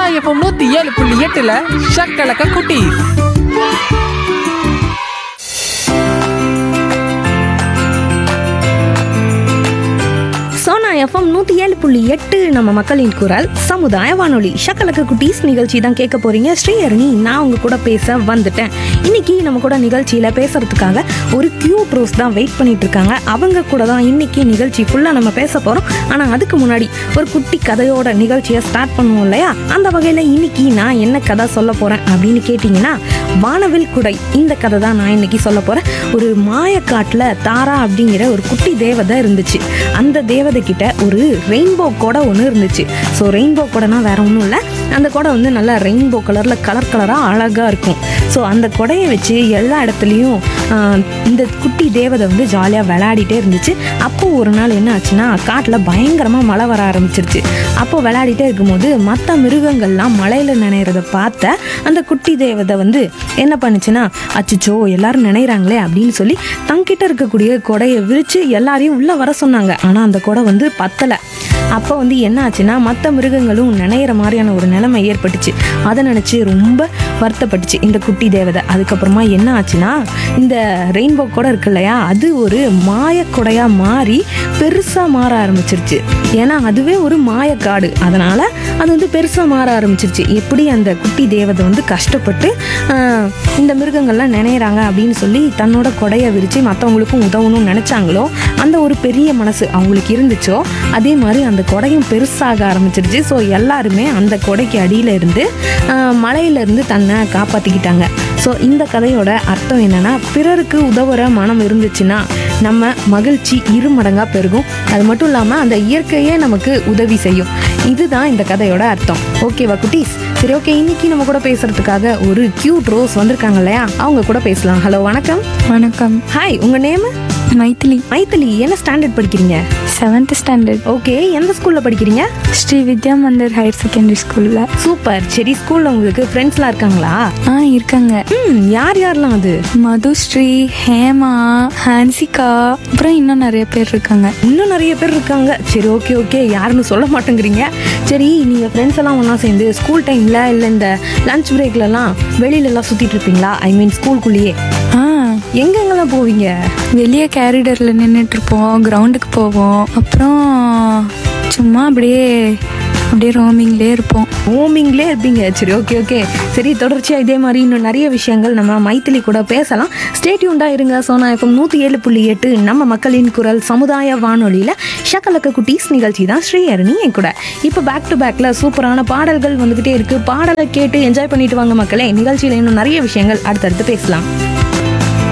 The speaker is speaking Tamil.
எஃப்எம் நூத்தி ஏழு புள்ளி எட்டுல ஷக்கலக்க குட்டி சோனா எஃப்எம் நூற்றி ஏழு புள்ளி எட்டு நம்ம மக்களின் குரல் சமுதாய வானொலி ஷக்கலக்க குட்டீஸ் நிகழ்ச்சி தான் கேட்க போறீங்க ஸ்ரீஹரணி நான் உங்க கூட பேச வந்துட்டேன் இன்னைக்கு நம்ம கூட நிகழ்ச்சியில பேசுறதுக்காக ஒரு கியூட் ரோஸ் தான் வெயிட் பண்ணிட்டு இருக்காங்க அவங்க கூட தான் இன்னைக்கு நிகழ்ச்சி ஃபுல்லா நம்ம பேச போறோம் ஆனா அதுக்கு முன்னாடி ஒரு குட்டி கதையோட நிகழ்ச்சியை ஸ்டார்ட் பண்ணுவோம் இல்லையா அந்த வகையில இன்னைக்கு நான் என்ன கதை சொல்ல போறேன் அப்படின்னு கேட்டிங்கன்னா வானவில் குடை இந்த கதை தான் நான் இன்னைக்கு சொல்ல போறேன் ஒரு மாயக்காட்டுல தாரா அப்படிங்கிற ஒரு குட்டி தேவதை இருந்துச்சு அந்த தேவதை கிட்ட ஒரு ரெயின்போ கொடை ஒன்று இருந்துச்சு ஸோ ரெயின்போ கொடைனா வேற ஒன்றும் இல்லை அந்த கொடை வந்து நல்லா ரெயின்போ கலரில் கலர் கலராக அழகாக இருக்கும் ஸோ அந்த கொடையை வச்சு எல்லா இடத்துலையும் ஆஹ், இந்த குட்டி தேவதை வந்து ஜாலியாக விளையாடிட்டே இருந்துச்சு அப்போ ஒரு நாள் என்ன ஆச்சுன்னா காட்டில் பயங்கரமாக மழை வர ஆரம்பிச்சிருச்சு அப்போ விளையாடிட்டே இருக்கும்போது மற்ற மிருகங்கள்லாம் மழையில் நினைறத பார்த்த அந்த குட்டி தேவதை வந்து என்ன பண்ணுச்சுன்னா அச்சச்சோ எல்லாரும் நினைறாங்களே அப்படின்னு சொல்லி தங்கிட்ட இருக்கக்கூடிய கொடையை விரிச்சு எல்லாரையும் உள்ள வர சொன்னாங்க ஆனா அந்த கொடை வந்து பத்தல அப்போ வந்து என்ன ஆச்சுன்னா மற்ற மிருகங்களும் நினைகிற மாதிரியான ஒரு நிலைமை ஏற்பட்டுச்சு அதை நினச்சி ரொம்ப வருத்தப்பட்டுச்சு இந்த குட்டி தேவதை அதுக்கப்புறமா என்ன ஆச்சுன்னா இந்த ரெயின்போ கொடை இருக்கு இல்லையா அது ஒரு மாய கொடையா மாறி பெருசா மாற ஆரம்பிச்சிருச்சு ஏன்னா அதுவே ஒரு மாயக்காடு அதனால அது வந்து பெருசா மாற ஆரம்பிச்சிருச்சு எப்படி அந்த குட்டி தேவதை வந்து கஷ்டப்பட்டு ஆஹ், இந்த மிருகங்கள்லாம் நினைறாங்க அப்படின்னு சொல்லி தன்னோட கொடையை விரிச்சு மற்றவங்களுக்கும் உதவணும்னு நினைச்சாங்களோ அந்த ஒரு பெரிய மனசு அவங்களுக்கு இருந்துச்சோ அதே மாதிரி அந்த கொடையும் பெருசாக ஆரம்பிச்சிருச்சு ஸோ எல்லாருமே அந்த கொடைக்கு அடியில இருந்து ஆஹ், மலையில இருந்து தன்னை காப்பாத்திக்கிட்டாங்க ஸோ இந்த கதையோட அர்த்தம் என்னன்னா பிறருக்கு உதவுற மனம் இருந்துச்சுன்னா நம்ம மகிழ்ச்சி இரு மடங்கா பெருகும் அது மட்டும் இல்லாமல் அந்த இயற்கையே நமக்கு உதவி செய்யும் இதுதான் இந்த கதையோட அர்த்தம் ஓகேவா குட்டீஸ் சரி ஓகே இன்னைக்கு நம்ம கூட பேசுறதுக்காக ஒரு கியூட் ரோஸ் வந்திருக்காங்க இல்லையா அவங்க கூட பேசலாம் ஹலோ வணக்கம் வணக்கம் ஹாய் உங்க நேம் மைத்திலி மைத்திலி என்ன ஸ்டாண்டர்ட் படிக்கிறீங்க செவன்த் ஸ்டாண்டர்ட் ஓகே எந்த ஸ்கூல்ல படிக்கிறீங்க ஸ்ரீ வித்யா மந்திர் ஹையர் செகண்டரி ஸ்கூலில் சூப்பர் சரி ஸ்கூல்ல உங்களுக்கு ஃப்ரெண்ட்ஸ்லாம் இருக்காங்களா ஆ இருக்காங்க ம் யார் யாரெல்லாம் அது மதுஸ்ரீ ஹேமா ஹான்சிகா அப்புறம் இன்னும் நிறைய பேர் இருக்காங்க இன்னும் நிறைய பேர் இருக்காங்க சரி ஓகே ஓகே யாருன்னு சொல்ல மாட்டேங்கிறீங்க சரி நீங்கள் ஃப்ரெண்ட்ஸ் எல்லாம் ஒன்றா சேர்ந்து ஸ்கூல் டைமில் இல்லை இந்த லஞ்ச் பிரேக்லலாம் வெளியிலலாம் சுற்றிட்டு இருப்பீங்களா ஐ மீன் ஸ்கூல்குள்ளேயே ஆ எங்கெங்கெல்லாம் போவீங்க வெளியே கேரிடரில் நின்றுட்டு இருப்போம் கிரவுண்டுக்கு போவோம் அப்புறம் சும்மா அப்படியே அப்படியே ரோமிங்லேயே இருப்போம் ஹோமிங்லே இருப்பீங்க சரி ஓகே ஓகே சரி தொடர்ச்சியாக இதே மாதிரி இன்னும் நிறைய விஷயங்கள் நம்ம மைத்திலி கூட பேசலாம் ஸ்டேட்யூண்டாக இருங்க சோனா எஃப்எம் நூற்றி ஏழு புள்ளி எட்டு நம்ம மக்களின் குரல் சமுதாய வானொலியில் ஷக்கலக்க குட்டீஸ் நிகழ்ச்சி தான் ஸ்ரீஹரணி என் கூட இப்போ பேக் டு பேக்கில் சூப்பரான பாடல்கள் வந்துக்கிட்டே இருக்குது பாடலை கேட்டு என்ஜாய் பண்ணிட்டு வாங்க மக்களே நிகழ்ச்சியில் இன்னும் நிறைய விஷயங்கள் அடுத்தடுத்து பேசலாம்